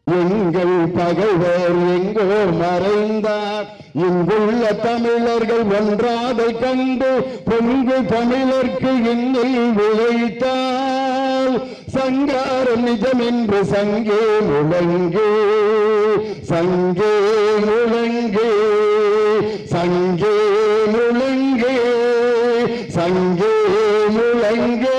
எங்கள் பகைவர் எங்கோ மறைந்தார் இங்குள்ள தமிழர்கள் ஒன்றாதை கண்டு பொங்கு தமிழர்க்கு இன்னில் விளைத்தால் சங்காரம் நிஜம் என்று சங்கே முழங்கு சங்கே முழங்கு சங்கே முழங்கு சங்கே முழங்கு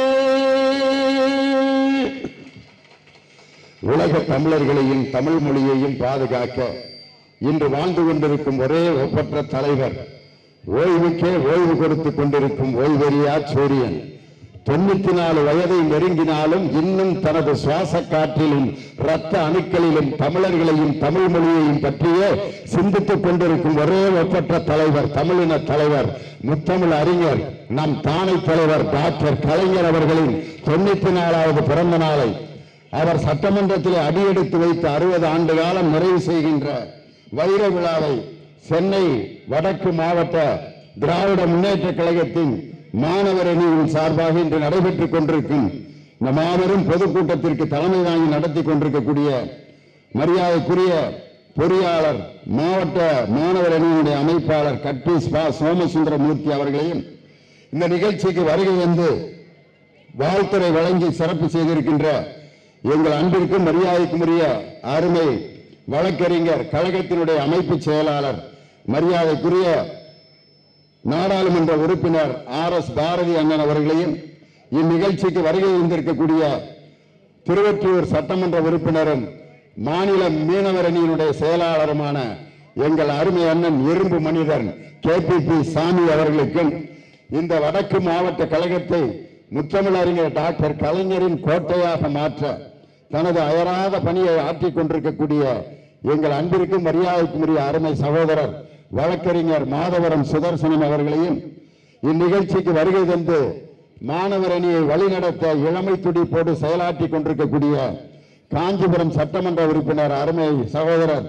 உலக தமிழர்களையும் தமிழ் மொழியையும் பாதுகாக்க இன்று வாழ்ந்து கொண்டிருக்கும் ஒரே ஒப்பற்ற தலைவர் ஓய்வுக்கே ஓய்வு கொடுத்து கொண்டிருக்கும் ஓய்வெறியா சூரியன் தொண்ணூத்தி நாலு வயதை நெருங்கினாலும் இன்னும் தனது சுவாச காற்றிலும் இரத்த அணுக்களிலும் தமிழர்களையும் தமிழ் மொழியையும் பற்றியே சிந்தித்துக் கொண்டிருக்கும் ஒரே ஒப்பற்ற தலைவர் தமிழின தலைவர் முத்தமிழ் அறிஞர் நம் தானை தலைவர் டாக்டர் கலைஞர் அவர்களின் தொண்ணூத்தி நாலாவது பிறந்த நாளை அவர் சட்டமன்றத்தில் அடியெடுத்து வைத்து அறுபது ஆண்டு காலம் நிறைவு செய்கின்ற வைர விழாவை சென்னை வடக்கு மாவட்ட திராவிட முன்னேற்ற கழகத்தின் மாணவர் அணியின் சார்பாக இன்று நடைபெற்றுக் கொண்டிருக்கும் இந்த மாபெரும் பொதுக்கூட்டத்திற்கு தலைமை தாங்கி நடத்தி கொண்டிருக்கக்கூடிய மரியாதைக்குரிய பொறியாளர் மாவட்ட மாணவர் அணியினுடைய அமைப்பாளர் கட்பீஸ் பா சோமசுந்தரமூர்த்தி அவர்களையும் இந்த நிகழ்ச்சிக்கு வருகை வந்து வாழ்த்துறை வழங்கி சிறப்பு செய்திருக்கின்ற எங்கள் அன்பிற்கும் மரியாதைக்கும் உரிய அருமை வழக்கறிஞர் கழகத்தினுடைய அமைப்பு செயலாளர் மரியாதைக்குரிய நாடாளுமன்ற உறுப்பினர் ஆர் எஸ் பாரதி அண்ணன் அவர்களையும் இந்நிகழ்ச்சிக்கு வருகை வந்திருக்கக்கூடிய திருவொற்றியூர் சட்டமன்ற உறுப்பினரும் மாநில மீனவர் அணியினுடைய செயலாளருமான எங்கள் அருமை அண்ணன் இரும்பு மனிதன் கே பி பி சாமி அவர்களுக்கும் இந்த வடக்கு மாவட்ட கழகத்தை முத்தமிழறிஞர் டாக்டர் கலைஞரின் கோட்டையாக மாற்ற தனது அயராத பணியை ஆற்றிக் கொண்டிருக்கக்கூடிய எங்கள் அன்பிற்கும் மரியாதைக்கும் உரிய அருமை சகோதரர் வழக்கறிஞர் மாதவரம் சுதர்சனம் அவர்களையும் இந்நிகழ்ச்சிக்கு வருகை தந்து மாணவர் அணியை வழிநடத்த இளமை துடிப்போடு செயலாற்றிக் கொண்டிருக்கக்கூடிய காஞ்சிபுரம் சட்டமன்ற உறுப்பினர் அருமை சகோதரர்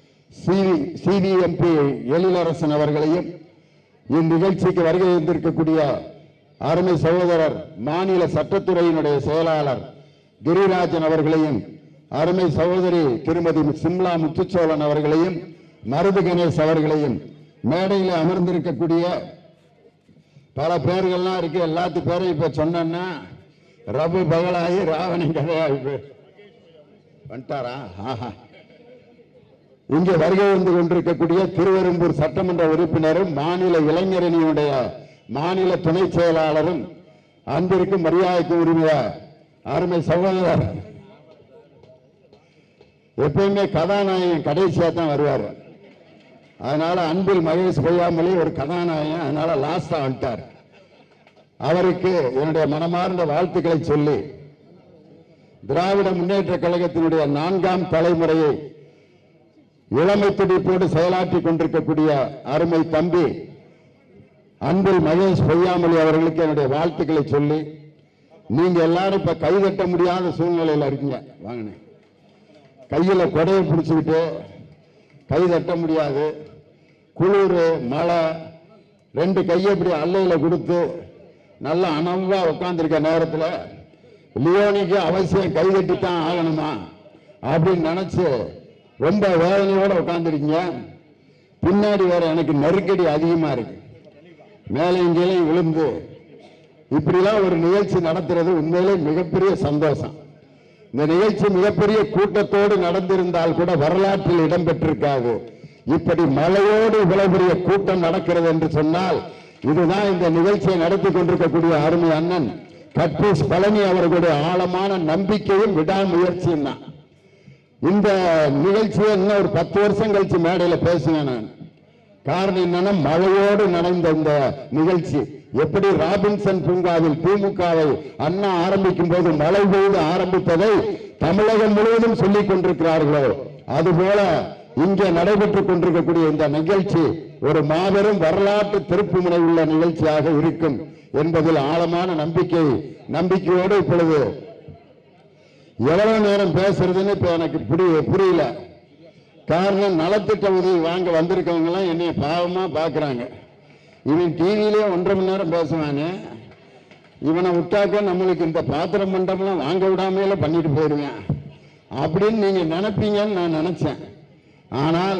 சிவிஎம்பி எழிலரசன் அவர்களையும் இந்நிகழ்ச்சிக்கு வருகை தந்திருக்கக்கூடிய அருமை சகோதரர் மாநில சட்டத்துறையினுடைய செயலாளர் கிரிராஜன் அவர்களையும் அருமை சகோதரி திருமதி சிம்லா முத்துச்சோழன் அவர்களையும் மருது கணேஷ் அவர்களையும் மேடையில் அமர்ந்திருக்கக்கூடிய பல பேர்கள்லாம் இருக்கு எல்லாத்து பேரையும் இப்ப சொன்னேன்னா ரபு பகலாகி ராவணன் கதையாகி போய் வந்துட்டாரா ஆஹா இங்கே வருகை வந்து கொண்டிருக்கக்கூடிய திருவெரும்பூர் சட்டமன்ற உறுப்பினரும் மாநில இளைஞரணியுடைய மாநில துணை செயலாளரும் அன்பிற்கும் மரியாதைக்கும் உரிமைய அருமை சகோதரர் எப்பயுமே கதாநாயகன் கடைசியா தான் வருவார் அதனால அன்பில் மகேஷ் பொய்யாமலே ஒரு கதாநாயகன் அதனால லாஸ்டா வந்துட்டார் அவருக்கு என்னுடைய மனமார்ந்த வாழ்த்துக்களை சொல்லி திராவிட முன்னேற்ற கழகத்தினுடைய நான்காம் தலைமுறையை இளமை துடிப்போடு செயலாற்றிக் கொண்டிருக்கக்கூடிய அருமை தம்பி அன்பில் மகேஷ் பொய்யாமொழி அவர்களுக்கு என்னுடைய வாழ்த்துக்களை சொல்லி நீங்க எல்லாரும் இப்ப கைதட்ட முடியாத சூழ்நிலையில இருக்கீங்க வாங்கினேன் கையில கொடையை பிடிச்சுக்கிட்டு கை தட்ட முடியாது குளிர் மழை ரெண்டு கையை இப்படி அல்லையில கொடுத்து நல்லா அனவா உட்காந்துருக்க நேரத்தில் லியோனிக்கு அவசியம் கை தட்டித்தான் ஆகணுமா அப்படின்னு நினைச்சு ரொம்ப வேதனையோட உட்காந்துருக்கீங்க பின்னாடி வேற எனக்கு நெருக்கடி அதிகமா இருக்கு மேலே கீழையும் விழுந்து இப்படிலாம் ஒரு நிகழ்ச்சி நடத்துறது உண்மையிலே மிகப்பெரிய சந்தோஷம் இந்த நிகழ்ச்சி மிகப்பெரிய கூட்டத்தோடு நடந்திருந்தால் கூட வரலாற்றில் இடம்பெற்றிருக்காது இப்படி மழையோடு இவ்வளவு பெரிய கூட்டம் நடக்கிறது என்று சொன்னால் இதுதான் இந்த நிகழ்ச்சியை நடத்தி கொண்டிருக்கக்கூடிய அருமை அண்ணன் கட்பூஸ் பழனி அவர்களுடைய ஆழமான நம்பிக்கையும் விடாமுயற்சியும் தான் இந்த நிகழ்ச்சியை இன்னும் ஒரு பத்து வருஷம் கழிச்சு மேடையில பேசுவேன் நான் காரணம் என்னன்னா மழையோடு நனைந்த இந்த நிகழ்ச்சி எப்படி ராபின்சன் பூங்காவில் திமுகவை அண்ணா ஆரம்பிக்கும் போது மழை பெய்து ஆரம்பித்ததை தமிழகம் முழுவதும் சொல்லிக் கொண்டிருக்கிறார்களோ அதுபோல இங்கே நடைபெற்றுக் கொண்டிருக்கக்கூடிய இந்த நிகழ்ச்சி ஒரு மாபெரும் வரலாற்று திருப்புமுனை உள்ள நிகழ்ச்சியாக இருக்கும் என்பதில் ஆழமான நம்பிக்கை நம்பிக்கையோடு இப்பொழுது எவ்வளவு நேரம் பேசுறதுன்னு இப்ப எனக்கு புரிய புரியல காரணம் நலத்திட்ட உதவி வாங்க வந்திருக்கவங்க எல்லாம் என்னைய பாவமா பாக்குறாங்க இவன் டிவிலே ஒன்றரை மணி நேரம் பேசுவானே இவனை விட்டாக்க நம்மளுக்கு இந்த பாத்திரம் மண்டபம்லாம் வாங்க விடாமையில பண்ணிட்டு போயிடுவேன் அப்படின்னு நீங்க நினைப்பீங்கன்னு நான் நினைச்சேன் ஆனால்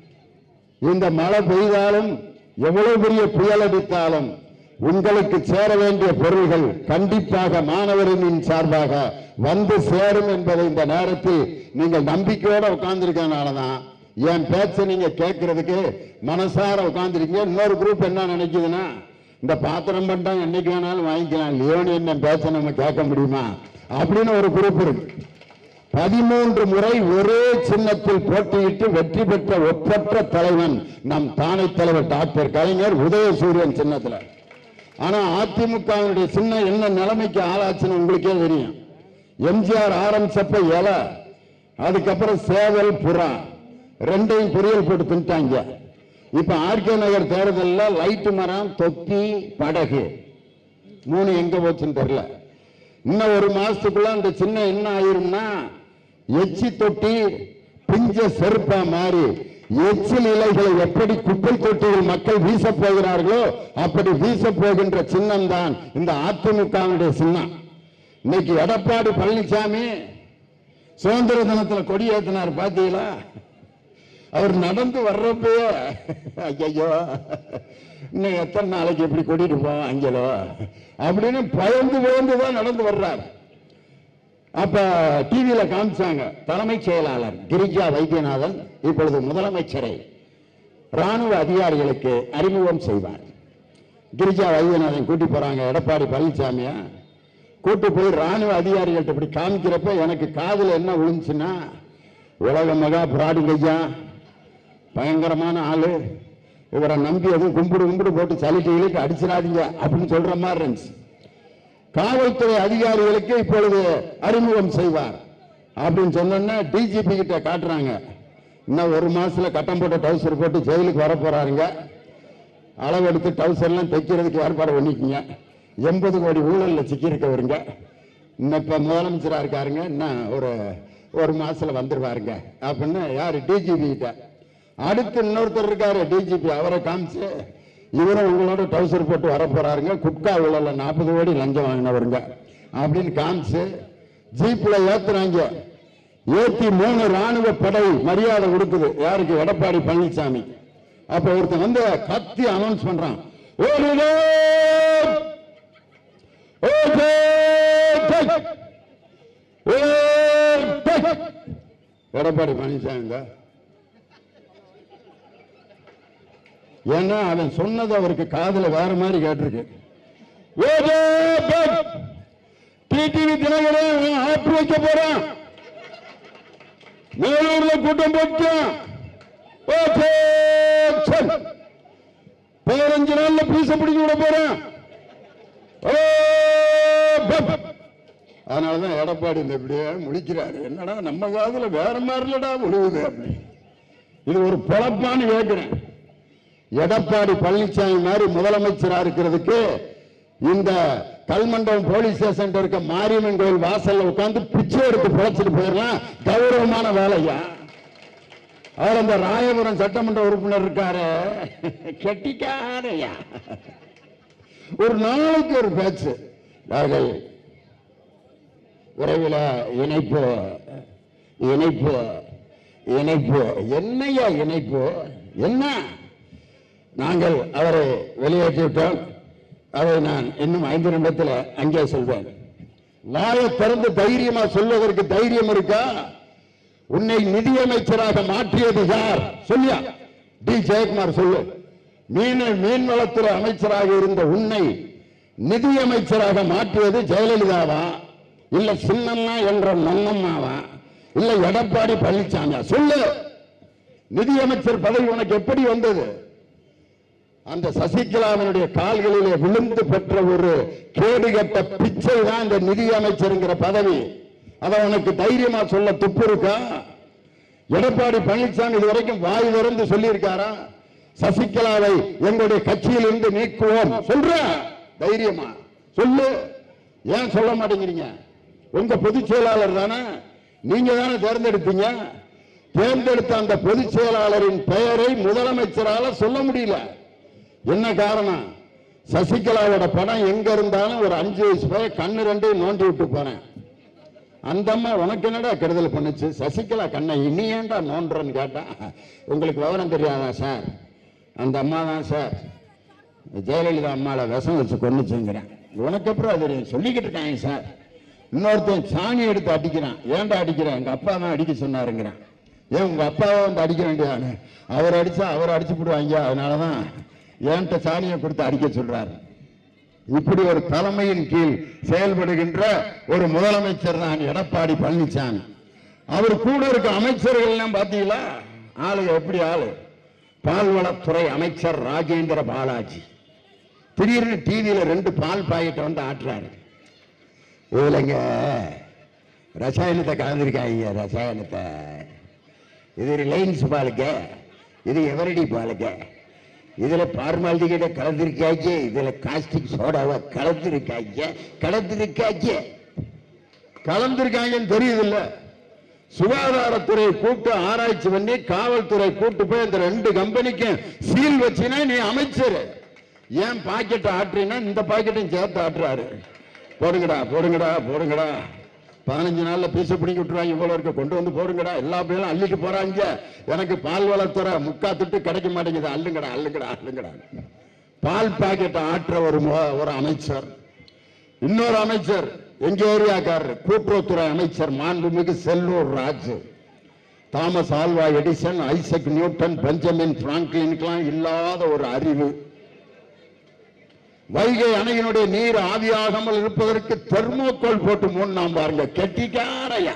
இந்த மழை பெய்தாலும் எவ்வளவு பெரிய புயல் அடித்தாலும் உங்களுக்கு சேர வேண்டிய பொருள்கள் கண்டிப்பாக மாணவரின் சார்பாக வந்து சேரும் என்பதை இந்த நேரத்தில் நீங்கள் நம்பிக்கையோட உட்கார்ந்துருக்கனாலதான் என் பேச்ச நீங்க கேட்கறதுக்கு மனசார உட்கார்ந்துருக்கீங்க இன்னொரு குரூப் என்ன நினைக்குதுன்னா இந்த பாத்திரம் பண்டம் என்னைக்கு வேணாலும் வாங்கிக்கலாம் லியோனி என்ன பேச்ச நம்ம கேட்க முடியுமா அப்படின்னு ஒரு குரூப் இருக்கு பதிமூன்று முறை ஒரே சின்னத்தில் போட்டியிட்டு வெற்றி பெற்ற ஒப்பற்ற தலைவன் நம் தானை தலைவர் டாக்டர் கலைஞர் உதயசூரியன் சின்னத்துல ஆனா அதிமுகவினுடைய சின்னம் என்ன நிலைமைக்கு ஆளாச்சுன்னு உங்களுக்கே தெரியும் எம்ஜிஆர் ஆரம்பிச்சப்ப இலை அதுக்கப்புறம் சேவல் புறா ரெண்டையும் பொரியல் போட்டு தின்ட்டாங்க இப்ப ஆர்கே நகர் தேர்தல்ல லைட்டு மரம் தொப்பி படகு மூணு எங்க போச்சுன்னு தெரியல இன்னும் ஒரு மாசத்துக்குள்ள அந்த சின்ன என்ன ஆயிரும்னா எச்சி தொட்டி பிஞ்ச செருப்பா மாறி எச்சில் இலைகளை எப்படி குப்பை தொட்டியில் மக்கள் வீச போகிறார்களோ அப்படி வீச போகின்ற சின்னம் தான் இந்த அதிமுகவுடைய சின்னம் இன்னைக்கு எடப்பாடி பழனிசாமி சுதந்திர தினத்துல கொடி ஏத்தினார் பாத்தீங்களா அவர் நடந்து வர்றப்பயே ஐயோ இன்னும் எத்தனை நாளைக்கு எப்படி கூட்டிட்டு போவோம் அங்கலோ அப்படின்னு பயந்து பயந்து தான் நடந்து வர்றார் அப்ப டிவியில காமிச்சாங்க தலைமைச் செயலாளர் கிரிஜா வைத்தியநாதன் இப்பொழுது முதலமைச்சரை ராணுவ அதிகாரிகளுக்கு அறிமுகம் செய்வார் கிரிஜா வைத்தியநாதன் கூட்டி போறாங்க எடப்பாடி பழனிசாமியா கூட்டு போய் ராணுவ அதிகாரிகள்ட்ட இப்படி காமிக்கிறப்ப எனக்கு காதுல என்ன விழுந்துச்சுன்னா உலக மகா பிராடுங்கய்யா பயங்கரமான ஆளு இவரை நம்பி எதுவும் கும்பிடு கும்பிடு போட்டு சலிட்டு இழுட்டு அடிச்சிடாதீங்க அப்படின்னு சொல்ற மாதிரி இருந்துச்சு காவல்துறை அதிகாரிகளுக்கு இப்பொழுது அறிமுகம் செய்வார் அப்படின்னு சொன்னோன்னா டிஜிபி கிட்ட காட்டுறாங்க இன்னும் ஒரு மாசத்துல கட்டம் போட்ட டவுசர் போட்டு ஜெயிலுக்கு வர போறாருங்க அளவெடுத்து டவுசர்லாம் தைக்கிறதுக்கு ஏற்பாடு பண்ணிக்கங்க எண்பது கோடி ஊழல்ல சிக்கியிருக்கவருங்க இன்னும் இப்ப முதலமைச்சரா இருக்காருங்க இன்னும் ஒரு ஒரு மாசத்துல வந்துருவாருங்க அப்படின்னு யாரு டிஜிபி கிட்ட அடுத்து இன்னொருத்தர் இருக்காரு டிஜிபி அவரை காமிச்சு இவரும் உங்களோட டவுசர் போட்டு வர போறாருங்க குட்கா ஊழல்ல நாற்பது கோடி லஞ்சம் வாங்கினவருங்க அப்படின்னு காமிச்சு ஜீப்ல ஏத்துறாங்க ஏத்தி மூணு ராணுவ படை மரியாதை கொடுக்குது யாருக்கு எடப்பாடி பழனிசாமி அப்ப ஒருத்தன் வந்து கத்தி அனௌன்ஸ் பண்றான் ஓடுதோ! ஓடு! ஓடு! எடப்பாடி பழனிசாமிங்க ஏன்னா அவன் சொன்னது அவருக்கு காதுல வேற மாதிரி கேட்டிருக்கு ஓடு! டிடிவி தினகரன் ஆப்பு வைக்க போறான் மேலூர்ல கூட்டம் போட்டான் ஓகே சரி பதினஞ்சு நாள்ல பீச பிடிக்க விட போறேன் ஓ, பப். அதனாலதான் எடப்பாடி இந்த இப்படியே முடிக்கிறாரு என்னடா நம்ம காதுல வேற மாதிரிலடா விழுவுது அப்படி இது ஒரு பொழப்பான்னு கேட்கிறேன் எடப்பாடி பழனிசாமி மாதிரி முதலமைச்சரா இருக்கிறதுக்கு இந்த கல்மண்டபம் போலீஸ் ஸ்டேஷன் இருக்க மாரியம்மன் கோயில் வாசல்ல உட்கார்ந்து பிச்சை எடுத்து பொழைச்சிட்டு போயிடலாம் கௌரவமான வேலையா அவர் அந்த ராயபுரம் சட்டமன்ற உறுப்பினர் இருக்காரு கெட்டிக்காரையா ஒரு நாளைக்கு ஒரு பேச்சு நாங்கள் விரைவில் இணைப்பு இணைப்பு இணைப்பு என்னையா இணைப்பு என்ன நாங்கள் அவரை வெளியேற்றி விட்டோம் அதை நான் இன்னும் ஐந்து நிமிடத்தில் அங்கே சொல்வேன் வாயை திறந்து தைரியமா சொல்வதற்கு தைரியம் இருக்கா உன்னை நிதியமைச்சராக மாற்றியது யார் சொல்லியா டி ஜெயக்குமார் சொல்லு மீன் மீன்வளத்துறை அமைச்சராக இருந்த உன்னை நிதியமைச்சராக மாற்றியது ஜெயலலிதாவா இல்ல சின்னம்மா என்ற நன்னம்மாவா இல்ல எடப்பாடி பழனிசாமியா சொல்லு நிதியமைச்சர் பதவி உனக்கு எப்படி வந்தது அந்த சசிகலாவினுடைய கால்களிலே விழுந்து பெற்ற ஒரு கேடுகட்ட பிச்சை தான் இந்த நிதி அமைச்சருங்கிற பதவி அத உனக்கு தைரியமா சொல்ல துப்பு இருக்கா எடப்பாடி பழனிசாமி இதுவரைக்கும் வாய் திறந்து சொல்லியிருக்காரா சசிகலாவை எங்களுடைய கட்சியில் இருந்து நீக்குவோம் சொல்ற தைரியமா சொல்லு ஏன் சொல்ல மாட்டேங்கிறீங்க உங்க பொதுச் செயலாளர் தானே நீங்க தானே தேர்ந்தெடுத்தீங்க தேர்ந்தெடுத்த அந்த பொதுச் செயலாளரின் பெயரை முதலமைச்சரால சொல்ல முடியல என்ன காரணம் சசிகலாவோட படம் எங்க இருந்தாலும் ஒரு அஞ்சு வயசு பையன் கண்ணு ரெண்டையும் நோண்டி விட்டு போனேன் அந்த அம்மா உனக்கு என்னடா கெடுதல் பண்ணுச்சு சசிகலா கண்ணை இனி ஏன்டா நோன்றன்னு கேட்டா உங்களுக்கு விவரம் தெரியாதா சார் அந்த அம்மா தான் சார் ஜெயலலிதா அம்மாவை விஷம் வச்சு கொன்னுச்சுங்கிறேன் உனக்கு அப்புறம் அது சொல்லிக்கிட்டு இருக்காங்க சார் இன்னொருத்தன் சாணி எடுத்து அடிக்கிறான் ஏன்டா அடிக்கிறேன் எங்க அப்பா தான் அடிக்க சொன்னாருங்கிறான் ஏன் உங்க அப்பாவை வந்து அடிக்க வேண்டியதானே அவர் அடிச்சா அவர் அடிச்சு போடுவாங்க அதனாலதான் ஏன்ட்ட சாணியை கொடுத்து அடிக்க சொல்றாரு இப்படி ஒரு தலைமையின் கீழ் செயல்படுகின்ற ஒரு முதலமைச்சர் தான் எடப்பாடி பழனிசாமி அவர் கூட இருக்க அமைச்சர்கள் எல்லாம் பாத்தீங்களா ஆளுங்க எப்படி ஆளு பால்வளத்துறை அமைச்சர் ராஜேந்திர பாலாஜி திடீர்னு டிவியில ரெண்டு பால் பாக்கெட்டை வந்து ஆட்டுறாரு இதுலங்க ரசாயனத்தை கலந்துருக்காங்க ரசாயனத்தை இது ரிலையன்ஸ் பாலுங்க இது எவரடி பாலுங்க இதுல பார்மாலிட்டிகிட்ட கலந்துருக்காங்க இதுல காஸ்டிக் சோடாவை கலந்துருக்காங்க கலந்துருக்காங்க கலந்துருக்காங்கன்னு தெரியுது இல்ல சுகாதாரத்துறை கூட்டு ஆராய்ச்சி பண்ணி காவல்துறை கூட்டு போய் இந்த ரெண்டு கம்பெனிக்கும் சீல் வச்சினா நீ அமைச்சர் ஏன் பாக்கெட் ஆட்டுறீன்னா இந்த பாக்கெட்டையும் சேர்த்து ஆட்டுறாரு போடுங்கடா போடுங்கடா போடுங்கடா பதினஞ்சு நாள்ல பீச பிடிங்கி விட்டுருவாங்க இவ்வளவு இருக்க கொண்டு வந்து போடுங்கடா எல்லா பேரும் அள்ளிட்டு போறாங்க எனக்கு பால் வளத்துறை முக்கா திட்டு கிடைக்க மாட்டேங்குது அள்ளுங்கடா அள்ளுங்கடா அள்ளுங்கடா பால் பாக்கெட் ஆட்டுற ஒரு மு- ஒரு அமைச்சர் இன்னொரு அமைச்சர் எங்க ஏரியாக்காரர் கூட்டுறவுத்துறை அமைச்சர் மாண்புமிகு Sellur Raju Thomas Alva Edison Isaac Newton Benjamin பிராங்க்லினுக்கெல்லாம் இல்லாத ஒரு அறிவு வைகை அணையினுடைய நீர் ஆவியாகாமல் இருப்பதற்கு தெர்மோகோல் போட்டு மூணாம் பாருங்க கெட்டிக்காரையா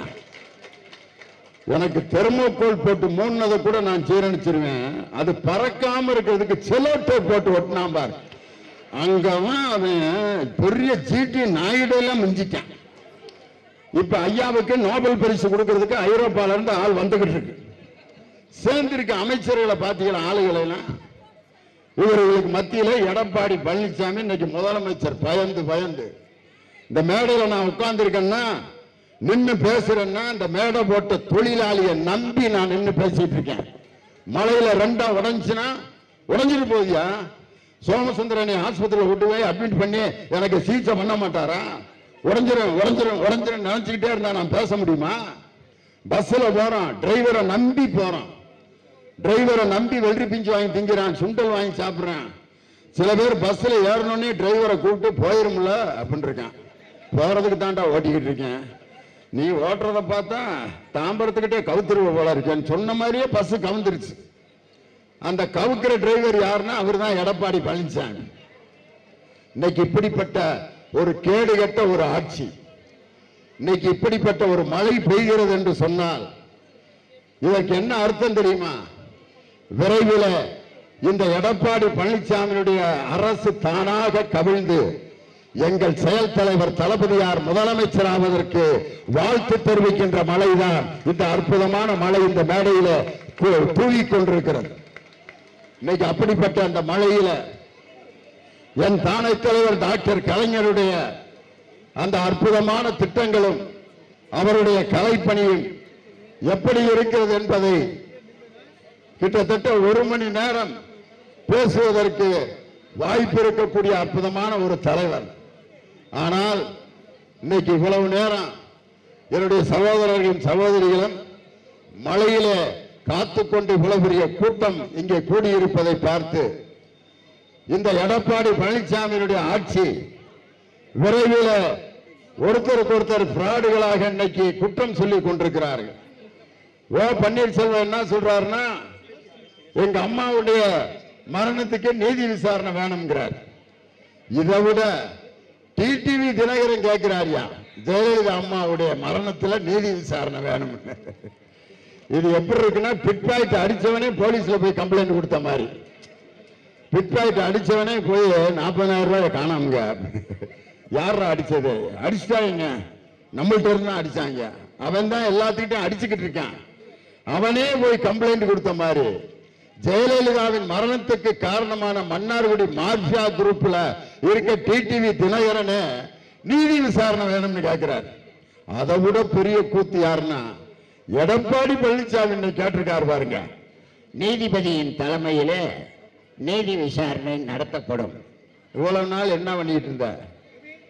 எனக்கு தெர்மோகோல் போட்டு மூணதை கூட நான் ஜீரணிச்சிருவேன் அது பறக்காம இருக்கிறதுக்கு செலோட்டை போட்டு ஒட்டினாம் பாரு அங்கவன் அவன் பெரிய ஜிடி நாயுடு எல்லாம் மிஞ்சிட்டான் இப்ப ஐயாவுக்கு நோபல் பரிசு கொடுக்கறதுக்கு ஐரோப்பால இருந்து ஆள் வந்துகிட்டு இருக்கு சேர்ந்திருக்க அமைச்சர்களை பாத்தீங்களா ஆளுகளை எல்லாம் இவர்களுக்கு மத்தியில எடப்பாடி பழனிசாமி இன்னைக்கு முதலமைச்சர் பயந்து பயந்து இந்த மேடையில நான் உட்கார்ந்திருக்கேன்னா நின்னு பேசுறேன்னா இந்த மேடை போட்ட தொழிலாளியை நம்பி நான் நின்னு பேசிட்டு இருக்கேன் மழையில ரெண்டா உடைஞ்சுன்னா உடைஞ்சிட்டு போதியா சோமசுந்தரனை ஆஸ்பத்திரியில் விட்டு போய் அட்மிட் பண்ணி எனக்கு சிகிச்சை பண்ண மாட்டாரா உடைஞ்சிரும் உடைஞ்சிரும் உடைஞ்சிரும் நினைச்சுக்கிட்டே இருந்தா நான் பேச முடியுமா பஸ்ல போறோம் டிரைவரை நம்பி போறோம் டிரைவரை நம்பி வெள்ளரி பிஞ்சு வாங்கி திங்கிறான் சுண்டல் வாங்கி சாப்பிடுறான் சில பேர் பஸ்ல ஏறணும்னே டிரைவரை கூப்பிட்டு போயிரும்ல அப்படின்னு இருக்கான் போறதுக்கு தான்டா ஓட்டிக்கிட்டு இருக்கேன் நீ ஓட்டுறத பார்த்தா தாம்பரத்துக்கிட்டே கவுத்துருவ போல இருக்கேன்னு சொன்ன மாதிரியே பஸ் கவுந்துருச்சு அந்த கவுக்கிற டிரைவர் யாருன்னா அவர் தான் எடப்பாடி பழனிசாமி இன்னைக்கு இப்படிப்பட்ட ஒரு கேடுகட்ட ஒரு ஆட்சி இன்னைக்கு இப்படிப்பட்ட ஒரு மழை பெய்கிறது என்று சொன்னால் இதற்கு என்ன அர்த்தம் தெரியுமா விரைவில் இந்த எடப்பாடி பழனிசாமியுடைய அரசு தானாக கவிழ்ந்து எங்கள் செயல் தலைவர் தளபதியார் முதலமைச்சர் ஆவதற்கு வாழ்த்து தெரிவிக்கின்ற மழைதான் இந்த அற்புதமான மழை இந்த மேடையில கு- தூவிக் கொண்டிருக்கிறது இன்னைக்கு அப்படிப்பட்ட அந்த மழையில என் தானை தலைவர் டாக்டர் கலைஞருடைய அந்த அற்புதமான திட்டங்களும் அவருடைய கலைப்பணியும் எப்படி இருக்கிறது என்பதை கிட்டத்தட்ட ஒரு மணி நேரம் பேசுவதற்கு வாய்ப்பு இருக்கக்கூடிய அற்புதமான ஒரு தலைவர் ஆனால் இன்னைக்கு இவ்வளவு நேரம் என்னுடைய சகோதரர்களின் சகோதரிகளும் மழையிலே காத்துக்கொண்டு இவ்வளவு பெரிய கூட்டம் இங்கே கூடியிருப்பதை பார்த்து இந்த எடப்பாடி பழனிசாமியினுடைய ஆட்சி விரைவில் ஒருத்தருக்கு ஒருத்தர் பிராடுகளாக இன்னைக்கு குற்றம் சொல்லிக் கொண்டிருக்கிறார்கள் ஓ பன்னீர்செல்வம் என்ன சொல்றாருன்னா எங்க அம்மாவுடைய மரணத்துக்கு நீதி விசாரணை வேணுங்கிறார் இதை விட டிடிவி தினகரன் கேட்கிறாரியா ஜெயலலிதா அம்மாவுடைய மரணத்துல நீதி விசாரணை வேணும் இது எப்படி இருக்குன்னா பிட் பாயிண்ட் அடிச்சவனே போலீஸ்ல போய் கம்ப்ளைண்ட் கொடுத்த மாதிரி பிட் பாயிண்ட் அடிச்சவனே போய் நாற்பதாயிரம் ரூபாய் காணாமுங்க யாரா அடிச்சது அடிச்சிட்டாங்க நம்மள்ட்ட இருந்து தான் அடிச்சாங்க அவன் தான் எல்லாத்துக்கிட்டும் அடிச்சுக்கிட்டு இருக்கான் அவனே போய் கம்ப்ளைண்ட் கொடுத்த மாதிரி ஜெயலலிதாவின் மரணத்துக்கு காரணமான மன்னார்குடி மார்பியா குரூப்ல இருக்க டிடிவி தினகரனே நீதி விசாரணை வேணும்னு கேட்கிறார் அதை விட பெரிய கூத்து யாருன்னா எடப்பாடி பழனிசாமி இன்னைக்கு கேட்டிருக்காரு பாருங்க நீதிபதியின் தலைமையிலே நீதி விசாரணை நடத்தப்படும் இவ்வளவு நாள் என்ன பண்ணிட்டு இருந்த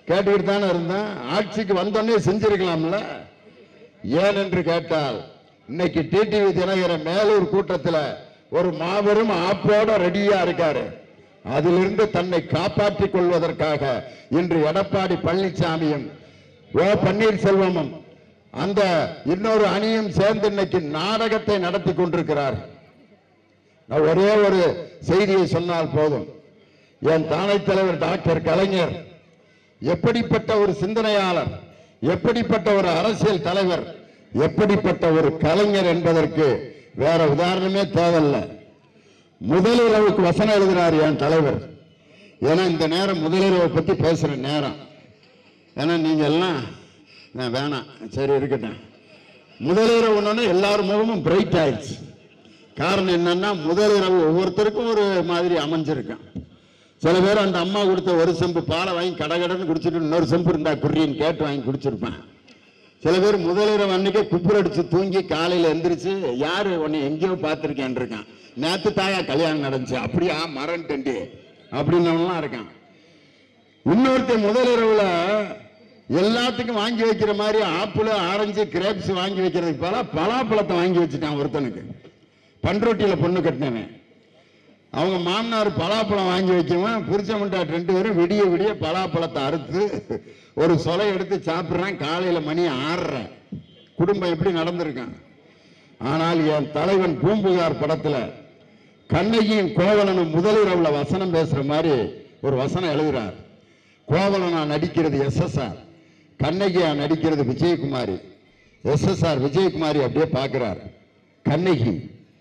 கேட்டுக்கிட்டு தானே இருந்தேன் ஆட்சிக்கு வந்தோடனே செஞ்சிருக்கலாம்ல ஏன் என்று கேட்டால் இன்னைக்கு டிடிவி தினகரன் மேலூர் கூட்டத்தில் ஒரு மாபெரும் ஆப்போட ரெடியா இருக்காரு அதிலிருந்து தன்னை காப்பாற்றிக் கொள்வதற்காக இன்று எடப்பாடி பழனிசாமியும் ஓ பன்னீர்செல்வமும் அந்த இன்னொரு அணியும் சேர்ந்து இன்னைக்கு நாடகத்தை நடத்தி கொண்டிருக்கிறார் நான் ஒரே ஒரு செய்தியை சொன்னால் போதும் என் தானை தலைவர் டாக்டர் கலைஞர் எப்படிப்பட்ட ஒரு சிந்தனையாளர் எப்படிப்பட்ட ஒரு அரசியல் தலைவர் எப்படிப்பட்ட ஒரு கலைஞர் என்பதற்கு வேற உதாரணமே தேவையில்லை முதலிரவுக்கு வசனம் எழுதுறார் என் தலைவர் ஏன்னா இந்த நேரம் முதலிரவை பத்தி பேசுற நேரம் ஏன்னா நீங்க எல்லாம் நான் வேணாம் சரி இருக்கட்டும் முதலிரவு ஒன்னொன்னு எல்லார் முகமும் பிரைட் ஆயிடுச்சு காரணம் என்னன்னா முதலிரவு ஒவ்வொருத்தருக்கும் ஒரு மாதிரி அமைஞ்சிருக்கான் சில பேர் அந்த அம்மா கொடுத்த ஒரு செம்பு பாலை வாங்கி கடகடன்னு குடிச்சிட்டு இன்னொரு செம்பு இருந்தா குர்ரின்னு கேட்டு வாங்கி குடிச்சிருப்பான் சில பேர் முதலிரவு அன்னைக்கே குப்புற அடிச்சு தூங்கி காலையில எந்திரிச்சு யாரு உன்னை எங்கேயோ பார்த்திருக்கேன் இருக்கான் நேத்து தாயா கல்யாணம் நடந்துச்சு அப்படியா மரண்டண்டி அப்படின்னவன்லாம் இருக்கான் இன்னொருத்தன் முதலிரவுல எல்லாத்துக்கும் வாங்கி வைக்கிற மாதிரி ஆப்பிள் ஆரஞ்சு கிரேப்ஸ் வாங்கி வைக்கிறதுக்கு பல பலாப்பழத்தை வாங்கி வச்சுட்டான் ஒருத்தனுக்கு பண்ருட்டியில பொண்ணு கட்டினவன் அவங்க மாமனார் பலாப்பழம் வாங்கி வைக்கவும் புருஷ முண்டாட் ரெண்டு பேரும் விடிய விடிய பலாப்பழத்தை அறுத்து ஒரு சொலை எடுத்து சாப்பிடுறான் காலையில மணி ஆறரை குடும்பம் எப்படி நடந்திருக்கான் ஆனால் என் தலைவன் பூம்புகார் படத்துல கண்ணகியும் கோவலனும் முதலிரவுல வசனம் பேசுற மாதிரி ஒரு வசனம் எழுதுறார் கோவலனா நடிக்கிறது எஸ்எஸ்ஆர் கண்ணகியா நடிக்கிறது விஜயகுமாரி எஸ்எஸ்ஆர் விஜயகுமாரி அப்படியே பார்க்கிறார் கண்ணகி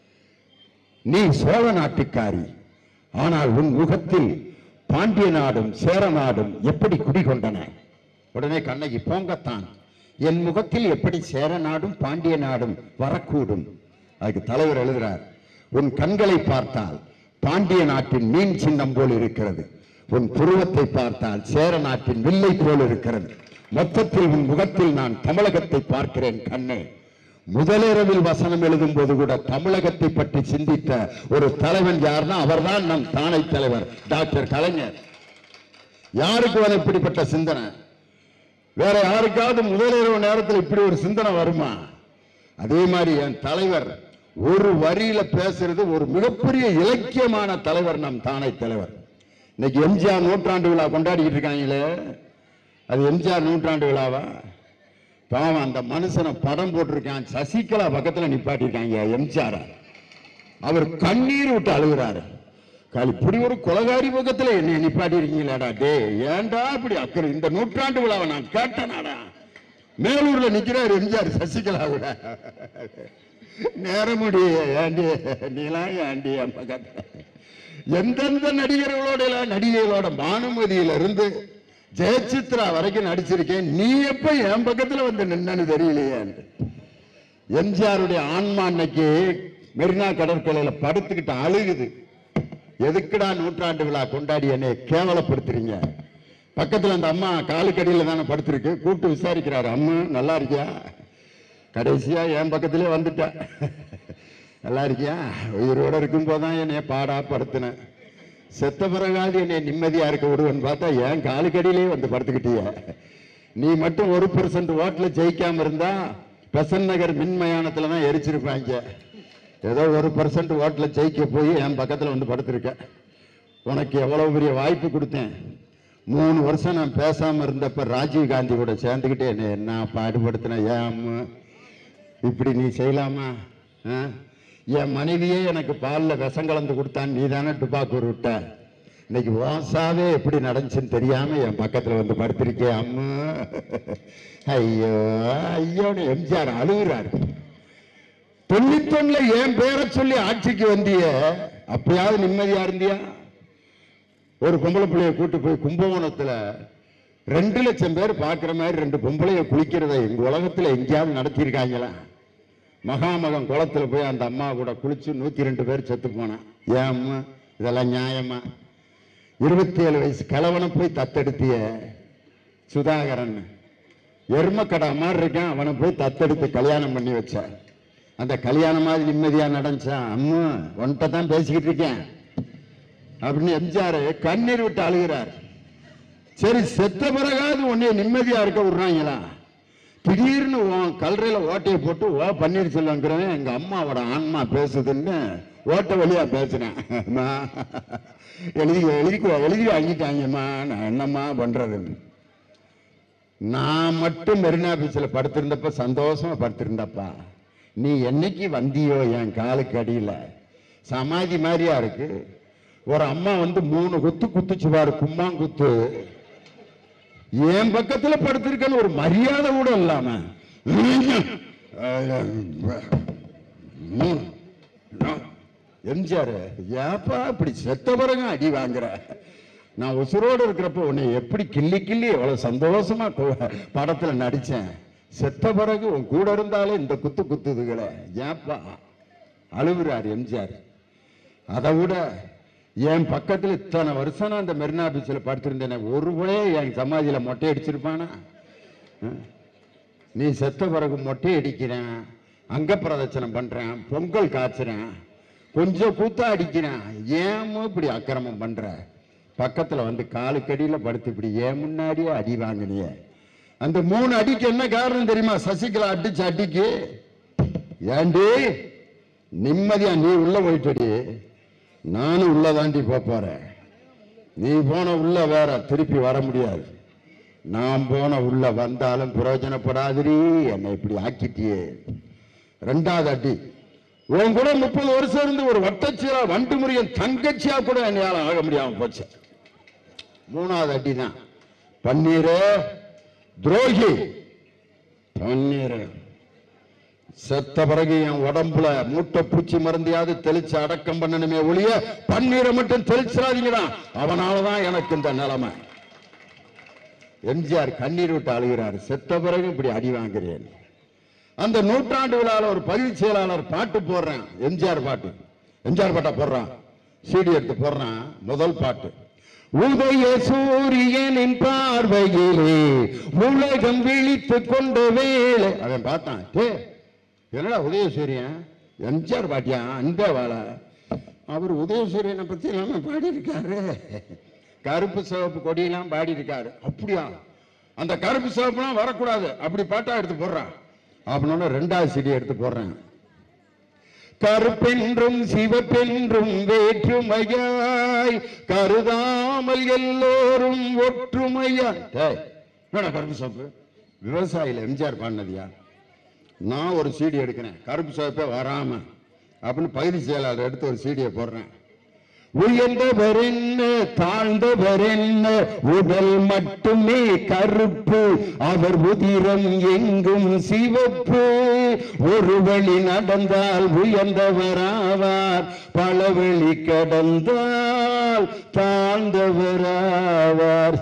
நீ சோழ நாட்டுக்காரி ஆனால் உன் முகத்தில் பாண்டிய நாடும் சேர நாடும் எப்படி குடிகொண்டன உடனே கண்ணகி போங்கத்தான் என் முகத்தில் எப்படி சேர நாடும் பாண்டிய நாடும் வரக்கூடும் அதுக்கு தலைவர் எழுதுறார் உன் கண்களை பார்த்தால் பாண்டிய நாட்டின் மீன் சின்னம் போல் இருக்கிறது உன் புருவத்தை பார்த்தால் சேர நாட்டின் வில்லை போல் இருக்கிறது மொத்தத்தில் உன் முகத்தில் நான் தமிழகத்தை பார்க்கிறேன் கண்ணே முதலிரவில் வசனம் எழுதும் போது கூட தமிழகத்தை பற்றி சிந்தித்த ஒரு தலைவன் யாருன்னா அவர்தான் நம் தானை தலைவர் டாக்டர் கலைஞர் யாருக்கு வர இப்படிப்பட்ட சிந்தனை வேற யாருக்காவது முதலிரவு நேரத்தில் இப்படி ஒரு சிந்தனை வருமா அதே மாதிரி என் தலைவர் ஒரு வரியில பேசுறது ஒரு மிகப்பெரிய இலக்கியமான தலைவர் நம் தானை தலைவர் இன்னைக்கு எம்ஜிஆர் நூற்றாண்டு விழா கொண்டாடிக்கிட்டு இருக்காங்களே அது எம்ஜிஆர் நூற்றாண்டு விழாவா பாவம் அந்த மனுஷனை படம் போட்டிருக்கான் சசிகலா பக்கத்துல நிப்பாட்டிருக்காங்க எம்ஜிஆர் அவர் கண்ணீர் விட்டு அழுகிறாரு கால் இப்படி ஒரு கொலகாரி பக்கத்துல என்னை நிப்பாட்டி இருக்கீங்களாடா டே ஏன்டா இப்படி அக்கறை இந்த நூற்றாண்டு விழாவை நான் கேட்டனாடா மேலூர்ல நிக்கிறார் எம்ஜிஆர் சசிகலா கூட நேரமுடி ஏண்டி நீலாம் ஏண்டி என் பக்கத்துல எந்தெந்த நடிகர்களோட எல்லாம் நடிகைகளோட பானுமதியில இருந்து ஜெயசித்ரா வரைக்கும் நடிச்சிருக்கேன் நீ எப்ப என் பக்கத்துல வந்து நின்னு தெரியலையே எம்ஜிஆருடைய ஆன்மா அன்னைக்கு மெரினா கடற்கரையில படுத்துக்கிட்டு அழுகுது எதுக்குடா நூற்றாண்டு விழா கொண்டாடி என்னை கேவலப்படுத்துறீங்க பக்கத்துல அந்த அம்மா காலுக்கடியில தானே படுத்திருக்கு கூப்பிட்டு விசாரிக்கிறாரு அம்மா நல்லா இருக்கியா கடைசியா என் பக்கத்திலே வந்துட்டா நல்லா இருக்கியா உயிரோட இருக்கும் போதான் என்னைய பாடா படுத்தின செத்த பிறகாவது என்னை நிம்மதியா இருக்க விடுவேன்னு பார்த்தா என் காலுக்கடியிலே வந்து படுத்துக்கிட்டிய நீ மட்டும் ஒரு பெர்சன்ட் ஓட்டுல ஜெயிக்காம இருந்தா பெசன் நகர் மின் மயானத்துல தான் எரிச்சிருப்பாங்க ஏதோ ஒரு பர்சன்ட் ஓட்டுல ஜெயிக்க போய் என் பக்கத்துல வந்து படுத்திருக்க உனக்கு எவ்வளவு பெரிய வாய்ப்பு கொடுத்தேன் மூணு வருஷம் நான் பேசாம இருந்தப்ப ராஜீவ் காந்தி கூட சேர்ந்துக்கிட்டு என்னை என்ன பாடுபடுத்தின ஏன் அம்மா இப்படி நீ செய்யலாமா ஆ? என் மனைவியே எனக்கு பாலில் விஷம் கலந்து கொடுத்தான் நீ தானே டுபாக்கூர் விட்ட இன்னைக்கு வாசாவே எப்படி நடந்துச்சுன்னு தெரியாம என் பக்கத்துல வந்து படுத்திருக்கேன் அம்மா ஐயோ ஐயோன்னு எம்ஜிஆர் அழுகுறாரு தொண்ணூத்தொன்னுல என் பேரை சொல்லி ஆட்சிக்கு வந்திய அப்பயாவது நிம்மதியா இருந்தியா ஒரு பொம்பளை பிள்ளைய கூட்டு போய் கும்பகோணத்துல ரெண்டு லட்சம் பேர் பார்க்குற மாதிரி ரெண்டு பொம்பளைய குளிக்கிறத எங்க உலகத்துல எங்கேயாவது நடத்தியிருக்காங்களா மகாமகம் குளத்துல போய் அந்த அம்மா கூட குளிச்சு நூத்தி ரெண்டு பேர் செத்து போனான் ஏன் அம்மா இதெல்லாம் நியாயமா இருபத்தி ஏழு வயசு கிழவனை போய் தத்தெடுத்திய சுதாகரன் எருமக்கடா மாதிரி இருக்கான் அவனை போய் தத்தெடுத்து கல்யாணம் பண்ணி வச்ச அந்த கல்யாணம் மாதிரி நிம்மதியா நடந்துச்சான் அம்மா உன்கிட்ட தான் பேசிக்கிட்டு இருக்கேன் அப்படின்னு எம்ஜிஆர் கண்ணீர் விட்டு அழுகிறார் சரி செத்த பிறகாவது உன்னைய நிம்மதியா இருக்க விடுறாங்களா திடீர்னு உன் கல்லறையில ஓட்டையை போட்டு ஓ பன்னீர்செல்வங்கிறவன் எங்க அம்மாவோட ஆன்மா பேசுதுன்னு ஓட்ட வழியா பேசுறேன் அம்மா, எழுதி எழுதி எழுதி வாங்கிட்டாங்கம்மா நான் என்னம்மா பண்றதுன்னு நான் மட்டும் மெரினா பீச்சில் படுத்திருந்தப்ப சந்தோஷமா படுத்திருந்தப்பா நீ என்னைக்கு வந்தியோ என் காலுக்கு அடியில சமாதி மாதிரியா இருக்கு ஒரு அம்மா வந்து மூணு குத்து குத்துச்சு பாரு கும்மாங்குத்து என் பக்கத்துல படுத்திருக்கன்னு ஒரு மரியாதை கூட இல்லாம எம்ஜிஆர் ஏப்பா இப்படி செத்த பிறகு அடி வாங்குற நான் உசுரோடு இருக்கிறப்ப உன்னை எப்படி கிள்ளி கிள்ளி எவ்வளவு சந்தோஷமா கு- படத்துல நடிச்சேன் செத்த பிறகு உன் கூட இருந்தாலே இந்த குத்து குத்துதுகளே ஏப்பா அழுகுறார் எம்ஜிஆர் அதை விட என் பக்கத்துல இத்தனை வருஷம் நான் அந்த மெரினா பீச்சில் படுத்திருந்தேன் ஒரு முறையே என் சமாதியில மொட்டை அடிச்சிருப்பானா ம்? நீ செத்த பிறகு மொட்டை அடிக்கிறேன் அங்க பிரதட்சணம் பண்றேன் பொங்கல் காய்ச்சுறேன் கொஞ்சம் கூத்தா அடிக்கிறேன் ஏமோ இப்படி அக்கிரமம் பண்ற பக்கத்துல வந்து காலுக்கடியில படுத்து இப்படி ஏன் முன்னாடியே அடி வாங்கினிய அந்த மூணு அடிக்கு என்ன காரணம் தெரியுமா சசிகலா அடிச்ச அடிக்கு ஏண்டி நிம்மதியா நீ உள்ள போயிட்டடி நானும் உள்ள தாண்டி போப் போறேன் நீ போன உள்ள வேற திருப்பி வர முடியாது நான் போன உள்ள வந்தாலும் பிரயோஜனப்படாதடி என்னை இப்படி ஆக்கிட்டியே ரெண்டாவது அடி உன் கூட முப்பது வருஷம் இருந்து ஒரு வட்டச்சியா வண்டு முறியன் தங்கச்சியா கூட என்னால ஆக முடியாம போச்சு மூணாவது அடி தான் பன்னீரே துரோகி பன்னீரே செத்த பிறகு என் உடம்புல மூட்டை பூச்சி மருந்தையாவது தெளிச்சு அடக்கம் பண்ணணுமே ஒழிய பன்னீரை மட்டும் தெளிச்சிடாதீங்கடா அவனாலதான் எனக்கு இந்த நிலைமை எம்ஜிஆர் கண்ணீர் விட்டு அழுகிறார் செத்த பிறகு இப்படி அடி வாங்குறேன் அந்த நூற்றாண்டு விழால ஒரு பதிவு செயலாளர் பாட்டு போடுறேன் எம்ஜிஆர் பாட்டு எம்ஜிஆர் பாட்டா போடுறான் சிடி எடுத்து போடுறான் முதல் பாட்டு உதய சூரியனின் பார்வையிலே உலகம் விழித்து கொண்ட வேலை அவன் பார்த்தான் டே என்னடா உதயசூரியன் எம்ஜிஆர் பாட்டியா அந்த வாழ அவர் உதயசூரியனை பத்தி எல்லாமே பாடியிருக்காரு கருப்பு சிவப்பு கொடியெல்லாம் பாடியிருக்காரு அப்படியா அந்த கருப்பு சிவப்புலாம் வரக்கூடாது அப்படி பாட்டா எடுத்து போடுறான் அப்படின்னு ரெண்டாவது செடி எடுத்து போடுறேன் கருப்பென்றும் சிவப்பென்றும் வேற்றுமையாய் கருதாமல் எல்லோரும் ஒற்றுமையா டேய், என்னடா கருப்பு சிவப்பு விவசாயில எம்ஜிஆர் பாடினதியா நான் ஒரு சீடி எடுக்கிறேன் கருப்பு சிவப்பே வராம அப்படின்னு பகுதி செயலாளர் எடுத்து ஒரு சீடியை போடுறேன் உயர்ந்தவர் என்ன தாழ்ந்தவர் என்ன உடல் மட்டுமே கருப்பு அவர் உதிரம் எங்கும் சிவப்பு ஒரு வழி நடந்தால் உயர்ந்தவராவார் பல வழி கடந்தால் தாழ்ந்தவராவார்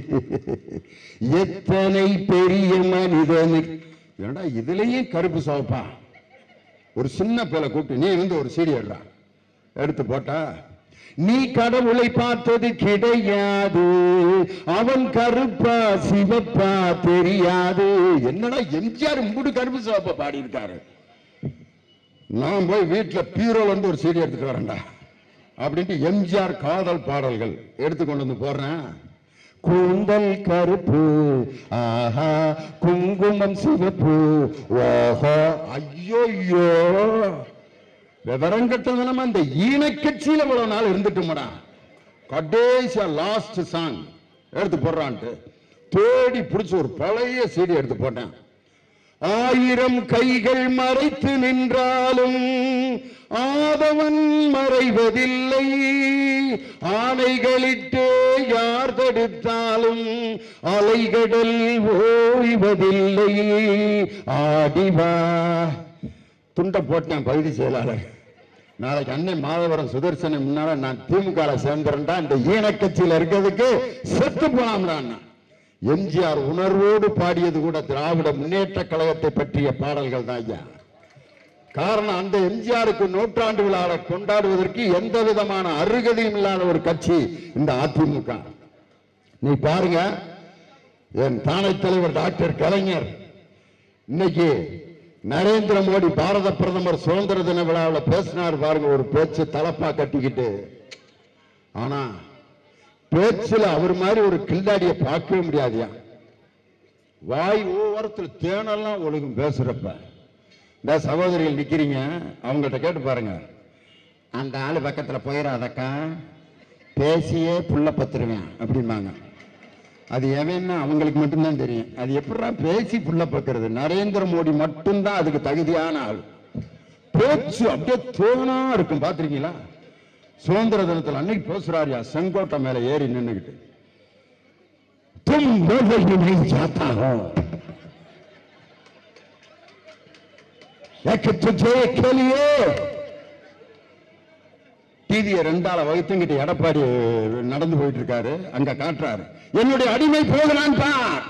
எத்தனை பெரிய மனிதனுக்கு ஏன்டா இதுலயும் கருப்பு சிவப்பா ஒரு சின்ன பிள்ளை கூப்பிட்டு நீ வந்து ஒரு சீடி எடுறா எடுத்து போட்டா நீ கடவுளை பார்த்தது கிடையாது அவன் கருப்பா சிவப்பா தெரியாது என்னடா எம்ஜிஆர் முடு கருப்பு சிவப்பா பாடி இருக்காரு நான் போய் வீட்டுல பீரோல இருந்து ஒரு சீடி எடுத்துட்டு வரேன்டா அப்படின்ட்டு எம்ஜிஆர் காதல் பாடல்கள் எடுத்து கொண்டு வந்து போடுறேன் கூந்தல் கருப்பு ஆஹா குங்குமம் சிவப்பு ஓஹோ ஐயோ விவரம் கட்டதனமா இந்த ஈனக்கட்சியில இவ்வளவு நாள் இருந்துட்டுமாடா கடைசியா லாஸ்ட் சாங் எடுத்து போடுறான்ட்டு தேடி பிடிச்ச ஒரு பழைய சீடி எடுத்து போட்டேன் ஆயிரம் கைகள் மறைத்து நின்றாலும் ஆதவன் மறைவதில்லை ஆணைகளிட்டு யார் தடுத்தாலும் அலைகடல் ஓய்வதில்லை ஆடிவா துண்டை போட்டேன் பகுதி செயலாளர் நாளைக்கு அண்ணன் மாதவரம் சுதர்சனம் முன்னால நான் திமுக சேர்ந்துறேன்டா இந்த ஈனக்கட்சியில இருக்கிறதுக்கு செத்து போனாம்டா எம்ஜிஆர் உணர்வோடு பாடியது கூட திராவிட முன்னேற்ற கழகத்தை பற்றிய பாடல்கள் தான் ஐயா காரணம் அந்த எம்ஜிஆருக்கு நூற்றாண்டு விழாவை கொண்டாடுவதற்கு எந்த விதமான அருகதையும் இல்லாத ஒரு கட்சி இந்த அதிமுக நீ பாருங்க என் தானை தலைவர் டாக்டர் கலைஞர் இன்னைக்கு நரேந்திர மோடி பாரத பிரதமர் சுதந்திர தின விழாவில் பேசினார் பாருங்க ஒரு பேச்சு தலப்பா கட்டிக்கிட்டு ஆனா பேச்சுல அவர் மாதிரி ஒரு கில்லாடிய பார்க்கவே முடியாதுயா வாய் ஓரத்தில் தேனெல்லாம் ஒழுகும் பேசுறப்ப இந்த சகோதரிகள் நிக்கிறீங்க அவங்கள்ட்ட கேட்டு பாருங்க அந்த ஆளு பக்கத்துல போயிடாதக்கா பேசியே புள்ள பத்துருவேன் அப்படிம்பாங்க அது எவன்னா அவங்களுக்கு மட்டும்தான் தெரியும் அது எப்படிடா பேசி புள்ள பார்க்கறது நரேந்திர மோடி மட்டும்தான் அதுக்கு தகுதியான ஆள் பேச்சு அப்படியே தேனா இருக்கும் பாத்திருக்கீங்களா சுதந்திர தினத்துல அன்னைக்கு பேசுறாருயா செங்கோட்டை மேல ஏறி நின்னுகிட்டு तुम बोले ही नहीं जाता हो एक तुझे के लिए டிவியை ரெண்டால வகுத்துங்கிட்டு எடப்பாடி நடந்து போயிட்டு இருக்காரு அங்க காட்டுறாரு என்னுடைய அடிமை போகிறான் பார்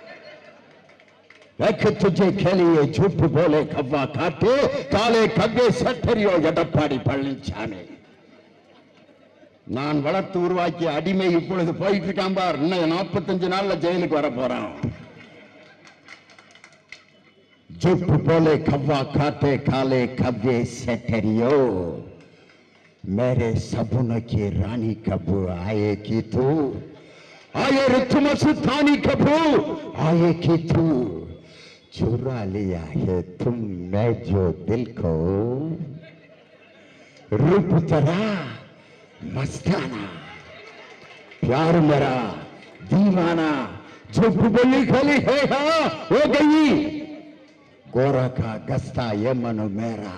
एक तुझे के लिए झूठ बोले कव्वा काटे काले कव्वे சட்டரியோ எடப்பாடி பழனிசாமி நான் வளர்த்து உருவாக்கிய அடிமை இப்பொழுது போயிட்டு இருக்கான் பார் இன்னும் நாற்பத்தஞ்சு நாள்ல ஜெயிலுக்கு வர போறான் झूठ बोले कव्वा काटे काले कव्वे सेठरियो मेरे सपनों की रानी कब आएगी तू आए ऋतु मस्तानी कब आएगी तू चुरा लिया है तुम मैं जो दिल को रूप तेरा मस्ताना प्यार मेरा दीवाना जो बोली खली है हाँ, हो गई गोरा का गस्ता ये मनो मेरा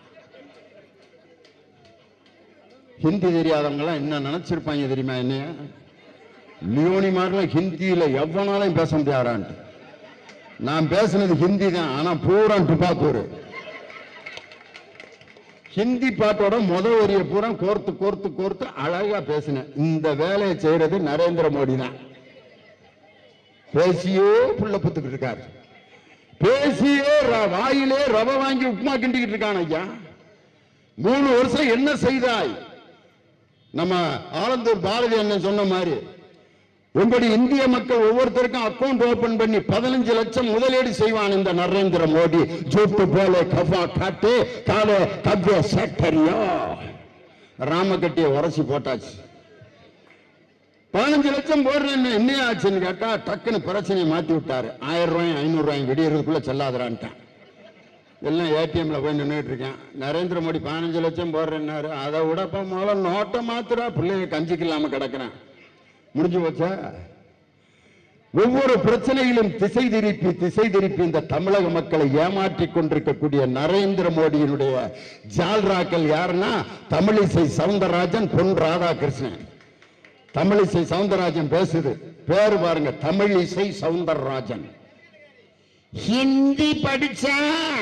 ஹிந்தி தெரியாதவங்களாம் என்ன நினைச்சிருப்பாங்க தெரியுமா என்னைய லியோனி மாதிரிலாம் ஹிந்தியில எவ்வளோனாலும் பேச முடியாதான்ட்டு நான் பேசுனது ஹிந்தி தான் ஆனா பூரா துப்பாக்கூர் ஹிந்தி பாட்டோட முத வரிய பூரா கோர்த்து கோர்த்து கோர்த்து அழகா பேசினேன் இந்த வேலையை செய்யறது நரேந்திர மோடி தான் பேசியே புள்ள புத்துக்கிட்டு இருக்காரு பேசியே ர- வாயிலே ரவ வாங்கி உப்புமா கிண்டிக்கிட்டு இருக்கான் ஐயா மூணு வருஷம் என்ன செய்தாய் நம்ம ஆலந்தூர் பாரதி அண்ணன் சொன்ன மாதிரி உங்களுடைய இந்திய மக்கள் ஒவ்வொருத்தருக்கும் அக்கவுண்ட் ஓபன் பண்ணி பதினஞ்சு லட்சம் முதலீடு செய்வான் இந்த நரேந்திர மோடி ஜூட்டு போல கஃபா காட்டு கால கவ்ய சேட்டரியா ராமகட்டிய உரசி போட்டாச்சு பதினஞ்சு லட்சம் போடுறேன் என்ன ஆச்சுன்னு கேட்டா டக்குன்னு பிரச்சனையை மாத்தி விட்டாரு ஆயிரம் ரூபாயும் ஐநூறு ரூபாயும் விடியறதுக்குள்ள செல்லாதரான்ட்டான் எல்லாம் ஏடிஎம்ல போய் நின்றுட்டு இருக்கேன் நரேந்திர மோடி பதினஞ்சு லட்சம் போடுறேன்னாரு அதை விடப்ப முதல்ல நோட்டை மாத்துறா பிள்ளைங்க கஞ்சிக்கு இல்லாம கிடக்குறேன் முடிஞ்சு போச்சா ஒவ்வொரு பிரச்சனையிலும் திசை திருப்பி திசை திருப்பி இந்த தமிழக மக்களை ஏமாற்றிக் கொண்டிருக்கக்கூடிய நரேந்திர மோடியினுடைய ஜால்ராக்கள் யாருன்னா தமிழிசை சவுந்தரராஜன் பொன் ராதாகிருஷ்ணன் தமிழிசை சவுந்தரராஜன் பேசுது பேரு பாருங்க தமிழிசை சவுந்தரராஜன் ஹிந்தி படிச்சா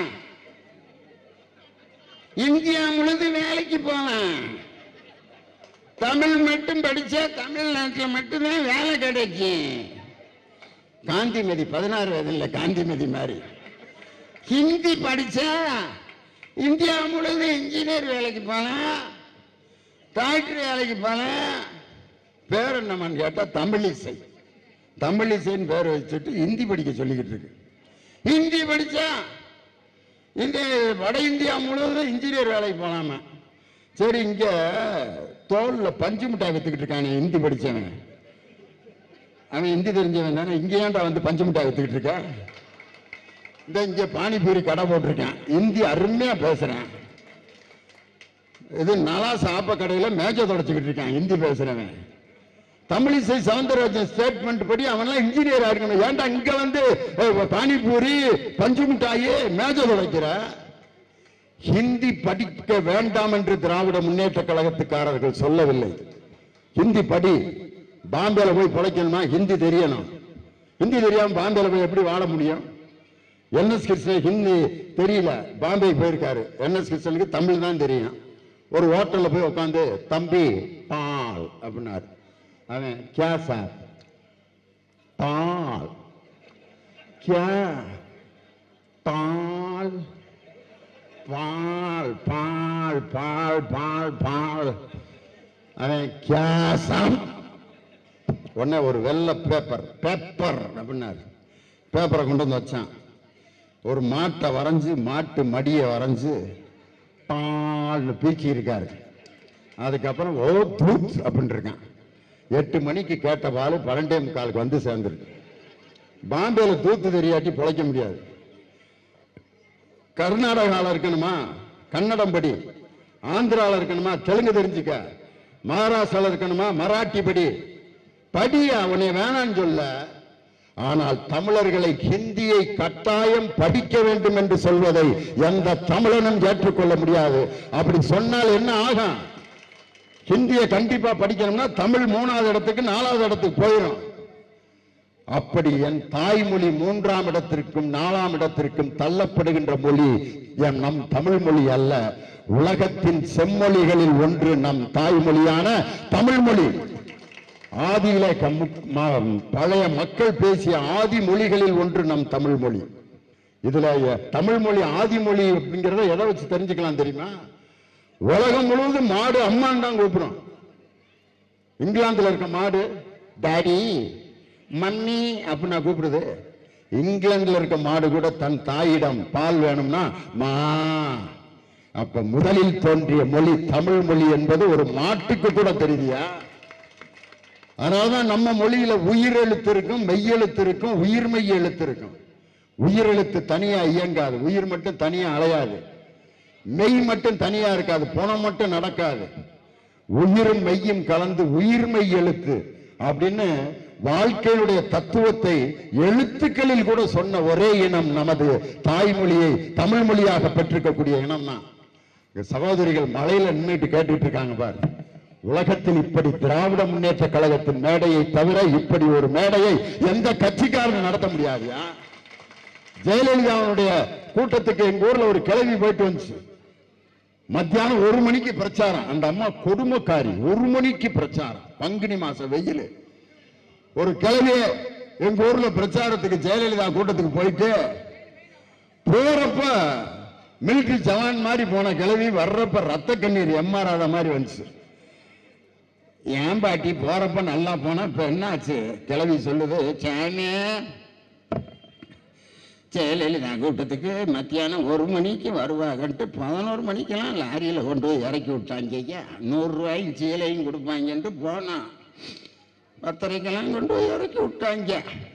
இந்தியா முழுது வேலைக்கு போலாம் தமிழ் மட்டும் படிச்சா தமிழ்நாட்டில் மட்டும்தான் வேலை கிடைக்கும் காந்திமதி பதினாறு வயதுல காந்திமதி மாதிரி ஹிந்தி படிச்சா இந்தியா முழுது இன்ஜினியர் வேலைக்கு போலாம் டாக்டர் வேலைக்கு போலாம் பேர் என்னமான்னு கேட்டா தமிழிசை தமிழிசைன்னு பேர் வச்சுட்டு ஹிந்தி படிக்க சொல்லிக்கிட்டு இருக்கு ஹிந்தி படிச்சா இந்த வட இந்தியா முழுவதும் இன்ஜினியர் வேலைக்கு போலாமா சரி இங்க தோல்ல பஞ்சு மிட்டாய் வித்துக்கிட்டு இருக்கானே ஹிந்தி படிச்சவன் அவன் ஹிந்தி தெரிஞ்சவன் தானே இங்க ஏன்டா வந்து பஞ்சு மிட்டாய் வித்துக்கிட்டு இருக்க இந்த இங்க பானிபூரி கடை போட்டிருக்கேன் ஹிந்தி அருமையா பேசுறேன் இது நலா சாப்ப கடையில மேஜ தொடச்சுக்கிட்டு இருக்கான் ஹிந்தி பேசுறவன் தமிழிசை சவுந்தரராஜன் ஸ்டேட்மெண்ட் படி அவன்லாம் இன்ஜினியரா இருக்கணும் ஏன்டா இங்க வந்து அஹ், பானிபூரி பஞ்சு மிட்டாயி மேஜ துடைக்கிற ஹிந்தி படிக்க வேண்டாம் என்று திராவிட முன்னேற்ற கழகத்துக்காரர்கள் சொல்லவில்லை ஹிந்தி படி பாம்பேல போய் பிழைக்கணுமா ஹிந்தி தெரியணும் ஹிந்தி தெரியாம பாம்பேல போய் எப்படி வாழ முடியும் என்எஸ் கிருஷ்ணன் ஹிந்தி தெரியல பாம்பே போயிருக்காரு என்எஸ் கிருஷ்ணனுக்கு தமிழ் தான் தெரியும் ஒரு ஹோட்டல்ல போய் உட்காந்து தம்பி பால் அப்படின்னாரு அவன் கியா சார் பால் கியா பால் பால் பால் பால் பால் பால் அவன் கேசம் உடனே ஒரு வெள்ளை பேப்பர் பேப்பர் அப்படின்னாரு பேப்பரை கொண்டு வந்து வச்சான் ஒரு மாட்டை வரைஞ்சு மாட்டு மடியை வரைஞ்சு பால்னு பீக்கி இருக்காரு அதுக்கப்புறம் ஓ தூத் அப்படின்னு இருக்கான் எட்டு மணிக்கு கேட்ட பால் பன்னெண்டே முக்காலுக்கு வந்து சேர்ந்துருக்கு பாம்பேல தூத்து தெரியாட்டி பிழைக்க முடியாது கர்நாடகாவில் இருக்கணுமா கன்னடம் படி ஆந்திராவில் இருக்கணுமா தெலுங்கு தெரிஞ்சுக்க மகாராஷ்டிராவில் இருக்கணுமா மராட்டி படி படி அவனை வேணான்னு சொல்ல ஆனால் தமிழர்களை ஹிந்தியை கட்டாயம் படிக்க வேண்டும் என்று சொல்வதை எந்த தமிழனும் ஏற்றுக்கொள்ள முடியாது அப்படி சொன்னால் என்ன ஆகும் ஹிந்தியை கண்டிப்பா படிக்கணும்னா தமிழ் மூணாவது இடத்துக்கு நாலாவது இடத்துக்கு போயிடும் அப்படி என் தாய்மொழி மூன்றாம் இடத்திற்கும் நாலாம் இடத்திற்கும் தள்ளப்படுகின்ற மொழி என் நம் தமிழ் மொழி அல்ல உலகத்தின் செம்மொழிகளில் ஒன்று நம் தாய்மொழியான தமிழ் மொழி ஆதியிலே கம்மு- ம- பழைய மக்கள் பேசிய ஆதி மொழிகளில் ஒன்று நம் தமிழ் மொழி இதுல எ- தமிழ் மொழி ஆதி மொழி அப்படிங்கிறத எதை வச்சு தெரிஞ்சுக்கலாம் தெரியுமா உலகம் முழுவதும் மாடு அம்மான் தான் கூப்பிடும் இங்கிலாந்துல இருக்க மாடு டாடி மம்மி அப்படின்னா கூப்பிடுது இங்கிலாந்துல இருக்க மாடு கூட தன் தாயிடம் பால் வேணும்னா மா அப்ப முதலில் தோன்றிய மொழி தமிழ் மொழி என்பது ஒரு மாட்டுக்கு கூட தெரியுதியா அதனாலதான் நம்ம மொழியில உயிர் எழுத்து இருக்கும் மெய்யெழுத்து இருக்கும் உயிர்மெய் எழுத்து இருக்கும் உயிர் எழுத்து தனியா இயங்காது உயிர் மட்டும் தனியா அலையாது மெய் மட்டும் தனியா இருக்காது புணம் மட்டும் நடக்காது உயிரும் மெய்யும் கலந்து உயிர்மெய் எழுத்து அப்படின்னு வாழ்க்கையுடைய தத்துவத்தை எழுத்துக்களில் கூட சொன்ன ஒரே இனம் நமது தாய்மொழியை தமிழ் மொழியாக பெற்றிருக்கக்கூடிய இனம் தான் இங்க சகோதரிகள் மலையில நின்றுட்டு கேட்டுட்டு இருக்காங்க பாரு உலகத்தில் இப்படி திராவிட முன்னேற்ற கழகத்தின் மேடையை தவிர இப்படி ஒரு மேடையை எந்த கட்சிக்காரனும் நடத்த முடியாதுயா ஜெயலலிதாவுடைய கூட்டத்துக்கு எங்க ஊர்ல ஒரு கிளவி போயிட்டு வந்துச்சு மத்தியானம் ஒரு மணிக்கு பிரச்சாரம் அந்த அம்மா கொடுமைக்காரி ஒரு மணிக்கு பிரச்சாரம் பங்குனி மாசம் வெயில் ஒரு கிளவி எங்க ஊர்ல பிரச்சாரத்துக்கு ஜெயலலிதா கூட்டத்துக்கு போயிட்டு போறப்ப மிலிட்டரி ஜவான் மாதிரி போன கிளவி வர்றப்ப ரத்த கண்ணீர் எம்ஆர் மாதிரி வந்துச்சு ஏன் பாட்டி போறப்ப நல்லா போனா இப்ப என்னாச்சு கிளவி சொல்லுது சாமி ஜெயலலிதா கூட்டத்துக்கு மத்தியானம் ஒரு மணிக்கு வருவாங்கன்ட்டு பதினோரு மணிக்கெல்லாம் லாரியில் கொண்டு போய் இறக்கி விட்டாங்க ஐயா நூறுரூவாயும் சீலையும் கொடுப்பாங்கன்ட்டு போனான் பத்தரைக்கெல்லாம் கொண்டு போய் இறக்கி விட்டாங்க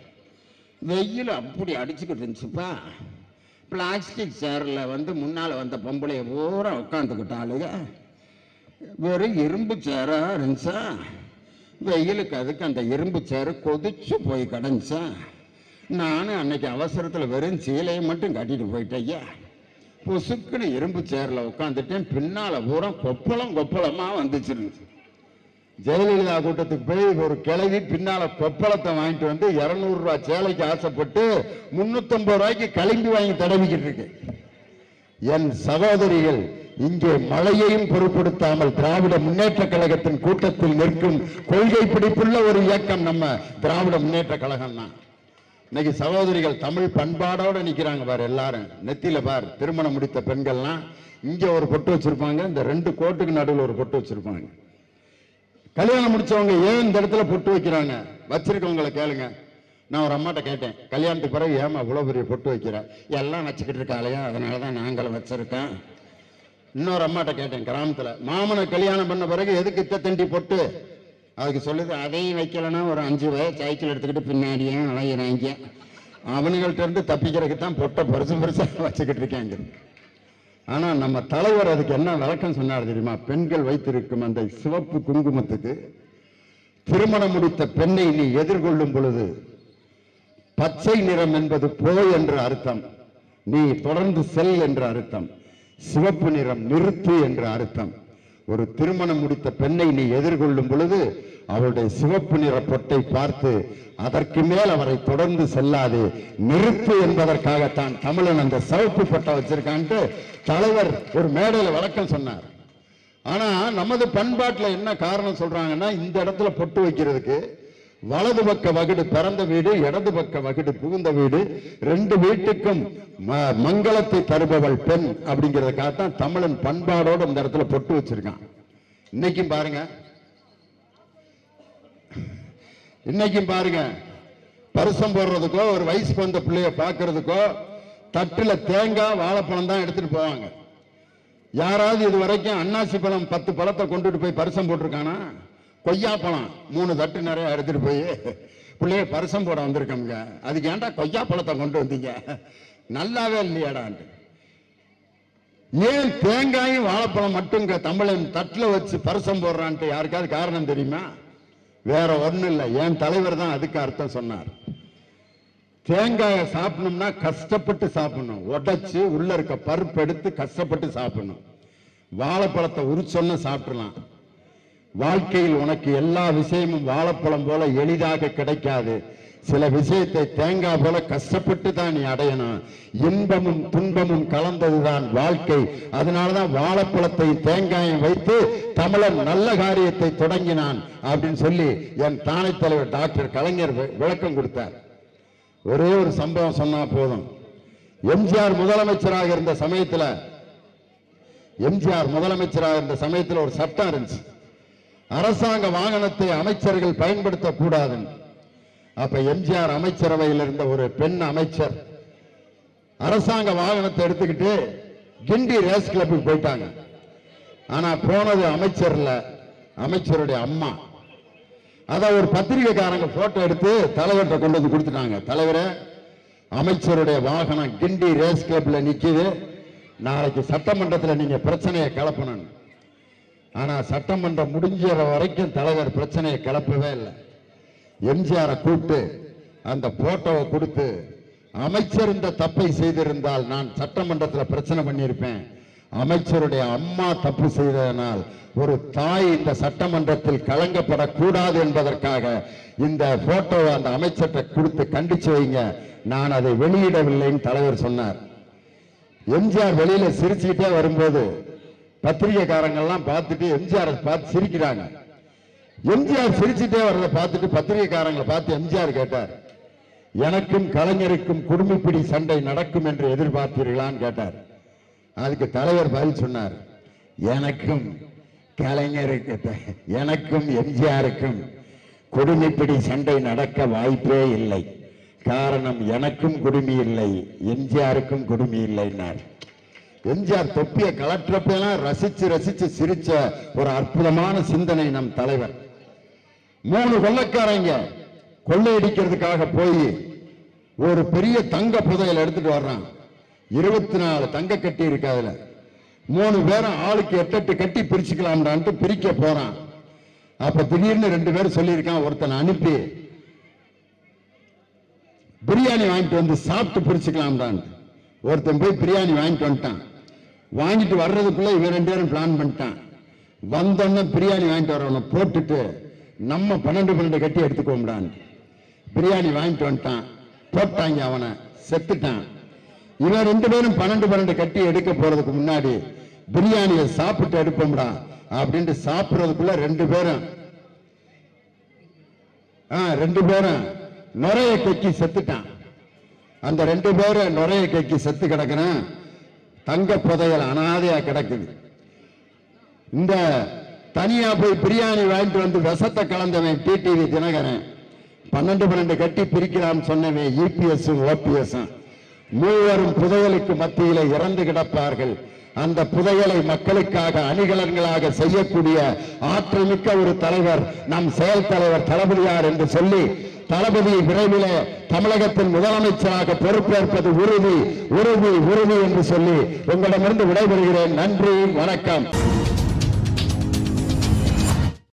வெயில் அப்படி அடிச்சுக்கிட்டு இருந்துச்சுப்பா பிளாஸ்டிக் சேரில் வந்து முன்னால் வந்த பொம்பளைய பூரா உட்காந்துக்கிட்டாளுங்க வெறும் இரும்பு சேரா இருந்துச்சா வெயிலுக்கு அதுக்கு அந்த இரும்பு சேரு கொதிச்சு போய் கிடந்துச்சா நானும் அன்னைக்கு அவசரத்தில் வெறும் சீலையை மட்டும் கட்டிட்டு போயிட்டேன் ஐயா பொசுக்குன்னு இரும்பு சேரில் உட்காந்துட்டேன் பின்னால் பூரா கொப்பளம் கொப்பளமாக வந்துச்சிருந்துச்சு ஜெயலலிதா கூட்டத்துக்கு போய் ஒரு கிளவி பின்னால கொப்பளத்தை வாங்கிட்டு வந்து 200 ரூபாய் சேலைக்கு ஆசைப்பட்டு 350 ரூபாய்க்கு கிளம்பி வாங்கி தடவிக்கிட்டு இருக்கு என் சகோதரிகள் இங்கே மழையையும் பொருட்படுத்தாமல் திராவிட முன்னேற்ற கழகத்தின் கூட்டத்தில் நிற்கும் கொள்கை பிடிப்புள்ள ஒரு இயக்கம் நம்ம திராவிட முன்னேற்ற கழகம் தான் இன்னைக்கு சகோதரிகள் தமிழ் பண்பாடோட நிக்கிறாங்க பாரு எல்லாரும் நெத்தியில பார் திருமணம் முடித்த பெண்கள்லாம் இங்க ஒரு பொட்டு வச்சிருப்பாங்க இந்த ரெண்டு கோட்டுக்கு நடுவில் ஒரு பொட்டு வச்சிருப்பாங்க கல்யாணம் முடிச்சவங்க ஏன் இந்த இடத்துல பொட்டு வைக்கிறாங்க வச்சிருக்கவங்களை கேளுங்க நான் ஒரு அம்மாட்ட கேட்டேன் கல்யாணத்துக்கு பிறகு ஏமா இவ்வளவு பெரிய பொட்டு வைக்கிற எல்லாம் வச்சுக்கிட்டு இருக்காளையா அதனால தான் நாங்களும் வச்சிருக்கோம் இன்னொரு அம்மாட்ட கேட்டேன் கிராமத்துல மாமனை கல்யாணம் பண்ண பிறகு எதுக்கு இத்த தண்டி பொட்டு அதுக்கு சொல்லுது அதையும் வைக்கலன்னா ஒரு அஞ்சு வயசு சைக்கிள் எடுத்துக்கிட்டு பின்னாடியே அலையிறாங்க அவனுங்கள்ட்ட இருந்து தப்பிக்கிறதுக்கு தான் பொட்டை பெருசு பெருசா வச்சுக்கிட்டு இருக்காங்க ஆனா நம்ம தலைவர் அதுக்கு என்ன விளக்கம் சொன்னார் தெரியுமா பெண்கள் வைத்திருக்கும் அந்த சிவப்பு குங்குமத்துக்கு திருமணம் முடித்த பெண்ணை நீ எதிர்கொள்ளும் பொழுது பச்சை நிறம் என்பது போ என்ற அர்த்தம் நீ தொடர்ந்து செல் என்ற அர்த்தம் சிவப்பு நிறம் நிறுத்து என்ற அர்த்தம் ஒரு திருமணம் முடித்த பெண்ணை நீ எதிர்கொள்ளும் பொழுது அவளுடைய சிவப்பு நிற பொட்டை பார்த்து அதற்கு மேல் அவரை தொடர்ந்து செல்லாது நிறுத்து என்பதற்காகத்தான் தமிழன் அந்த சிவப்பு பொட்டை வச்சிருக்கான்ட்டு தலைவர் ஒரு மேடையில விளக்கம் சொன்னார் ஆனா நமது பண்பாட்டுல என்ன காரணம் சொல்றாங்கன்னா இந்த இடத்துல பொட்டு வைக்கிறதுக்கு வலது பக்க வகுடு பிறந்த வீடு இடது பக்க வகுடு புகுந்த வீடு ரெண்டு வீட்டுக்கும் ம- மங்களத்தை தருபவள் பெண் அப்படிங்கிறதுக்காகத்தான் தமிழன் பண்பாடோட இந்த இடத்துல பொட்டு வச்சிருக்கான் இன்னைக்கும் பாருங்க இன்னைக்கும் பாருங்க பரிசம் போடுறதுக்கோ ஒரு வயசுக்கு வந்த பிள்ளைய பார்க்கறதுக்கோ தட்டுல தேங்காய் வாழைப்பழம் தான் எடுத்துட்டு போவாங்க யாராவது இது வரைக்கும் அன்னாசி பழம் பத்து பழத்தை கொண்டுட்டு போய் பரிசம் போட்டிருக்கானா கொய்யாப்பழம் மூணு தட்டு நிறைய எடுத்துட்டு போய் பிள்ளைய பரிசம் போட வந்திருக்கோங்க அதுக்கு ஏன்டா கொய்யாப்பழத்தை கொண்டு வந்தீங்க நல்லாவே இல்லையாடான்ட்டு ஏன் தேங்காயும் வாழைப்பழம் மட்டும் இங்க தமிழன் தட்டுல வச்சு பரிசம் போடுறான்ட்டு யாருக்காவது காரணம் தெரியுமா வேற ஒண்ணும் இல்லை என் தலைவர் தான் அதுக்கு அர்த்தம் சொன்னார் தேங்காயை சாப்பிடணும்னா கஷ்டப்பட்டு சாப்பிடணும் உடைச்சு உள்ள இருக்க பருப்பு எடுத்து கஷ்டப்பட்டு சாப்பிடணும் வாழைப்பழத்தை உரிச்சொன்னு சாப்பிடலாம் வாழ்க்கையில் உனக்கு எல்லா விஷயமும் வாழைப்பழம் போல எளிதாக கிடைக்காது சில விஷயத்தை தேங்காய் போல கஷ்டப்பட்டு தான் நீ அடையணும் இன்பமும் துன்பமும் கலந்ததுதான் வாழ்க்கை அதனாலதான் வாழைப்பழத்தை தேங்காயம் வைத்து தமிழன் நல்ல காரியத்தை தொடங்கினான் அப்படின்னு சொல்லி என் தானை தலைவர் டாக்டர் கலைஞர் வி- விளக்கம் கொடுத்தார் ஒரே ஒரு சம்பவம் சொன்னா போதும் எம்ஜிஆர் முதலமைச்சராக இருந்த சமயத்துல எம்ஜிஆர் முதலமைச்சராக இருந்த சமயத்துல ஒரு சட்டம் இருந்துச்சு அரசாங்க வாகனத்தை அமைச்சர்கள் பயன்படுத்தக் கூடாதுன்னு அப்ப எம்ஜிஆர் அமைச்சரவையில் இருந்த ஒரு பெண் அமைச்சர் அரசாங்க வாகனத்தை எடுத்துக்கிட்டு கிண்டி ரேஸ் கிளப்புக்கு போயிட்டாங்க ஆனா போனது அமைச்சர்ல அமைச்சருடைய அம்மா அத ஒரு பத்திரிகைக்காரங்க போட்டோ எடுத்து தலைவர்கிட்ட கொண்டு வந்து கொடுத்துட்டாங்க தலைவரே அமைச்சருடைய வாகனம் கிண்டி ரேஸ் கிளப்ல நிக்குது நாளைக்கு சட்டமன்றத்துல நீங்க பிரச்சனையை கிளப்பணும் ஆனா சட்டமன்றம் முடிஞ்ச வரைக்கும் தலைவர் பிரச்சனையை கிளப்பவே இல்லை எம்ஜிஆரை கூப்பிட்டு அந்த போட்டோவை கொடுத்து அமைச்சர் இந்த தப்பை செய்திருந்தால் நான் சட்டமன்றத்தில் பிரச்சனை பண்ணியிருப்பேன் அமைச்சருடைய அம்மா தப்பு செய்ததனால் ஒரு தாய் இந்த சட்டமன்றத்தில் கலங்கப்படக்கூடாது என்பதற்காக இந்த போட்டோவை அந்த அமைச்சர்கிட்ட கொடுத்து கண்டிச்சு வைங்க நான் அதை வெளியிடவில்லைன்னு தலைவர் சொன்னார் எம்ஜிஆர் வெளியில சிரிச்சுக்கிட்டே வரும்போது பத்திரிகைக்காரங்க எல்லாம் பார்த்துட்டு எம்ஜிஆர் பார்த்து சிரிக்கிறாங்க எம்ஜிஆர் சிரிச்சுட்டே வர்றதை பார்த்துட்டு பத்திரிகைக்காரங்களை பார்த்து எம்ஜிஆர் கேட்டார் எனக்கும் கலைஞருக்கும் குடும்பப்பிடி சண்டை நடக்கும் என்று எதிர்பார்த்தீர்களான்னு கேட்டார் அதுக்கு தலைவர் பதில் சொன்னார் எனக்கும் கலைஞருக்கு த- எனக்கும் எம்ஜிஆருக்கும் குடுமிப்பிடி சண்டை நடக்க வாய்ப்பே இல்லை காரணம் எனக்கும் குடுமி இல்லை எம்ஜிஆருக்கும் குடுமி இல்லைன்னார் எம்ஜிஆர் தொப்பிய கலற்றப்பெல்லாம் ரசிச்சு ரசிச்சு சிரிச்ச ஒரு அற்புதமான சிந்தனை நம் தலைவர் மூணு கொள்ளைக்காரங்க கொள்ளையடிக்கிறதுக்காக போய் ஒரு பெரிய தங்க புதையல் எடுத்துட்டு வர்றான் இருபத்தி நாலு தங்க கட்டி இருக்கு அதுல மூணு பேரும் ஆளுக்கு எட்டு எட்டு கட்டி பிரிச்சுக்கலாம்டான்ட்டு பிரிக்க போறான் அப்ப திடீர்னு ரெண்டு பேரும் சொல்லியிருக்கான் ஒருத்தனை அனுப்பி பிரியாணி வாங்கிட்டு வந்து சாப்பிட்டு பிரிச்சுக்கலாம்டான்ட்டு ஒருத்தன் போய் பிரியாணி வாங்கிட்டு வந்துட்டான் வாங்கிட்டு வர்றதுக்குள்ள இவன் ரெண்டு பேரும் பிளான் பண்ணிட்டான் வந்தோடனே பிரியாணி வாங்கிட்டு வரவனை போட்டுட்டு நம்ம பன்னெண்டு பன்னெண்டு கட்டி எடுத்துக்கோம்டான் பிரியாணி வாங்கிட்டு வந்துட்டான் போட்டாங்க அவனை செத்துட்டான் இவன் ரெண்டு பேரும் பன்னெண்டு பன்னெண்டு கட்டி எடுக்க போறதுக்கு முன்னாடி பிரியாணியை சாப்பிட்டு எடுப்போம்டா அப்படின்ட்டு சாப்பிடுறதுக்குள்ள ரெண்டு பேரும் ஆ, ரெண்டு பேரும் நுரைய கக்கி செத்துட்டான் அந்த ரெண்டு பேரும் நுரைய கக்கி செத்து கிடக்குறான் தங்க புதையல் அனாதையா கிடக்குது இந்த தனியா போய் பிரியாணி வாங்கிட்டு வந்து விஷத்தை கலந்தவன் டிடிவி தினகரன் பன்னெண்டு பன்னெண்டு கட்டி பிரிக்கிறான்னு சொன்னவன் இபிஎஸ் ஓபிஎஸ் மூவரும் புதையலுக்கு மத்தியிலே இறந்து கிடப்பார்கள் அந்த புதையலை மக்களுக்காக அணிகலன்களாக செய்யக்கூடிய ஆற்றல் மிக்க ஒரு தலைவர் நம் செயல் தலைவர் தளபதியார் என்று சொல்லி தளபதி விரைவிலே தமிழகத்தின் முதலமைச்சராக பொறுப்பேற்பது உறுதி உறுதி உறுதி என்று சொல்லி உங்களிடமிருந்து விடைபெறுகிறேன் நன்றி வணக்கம்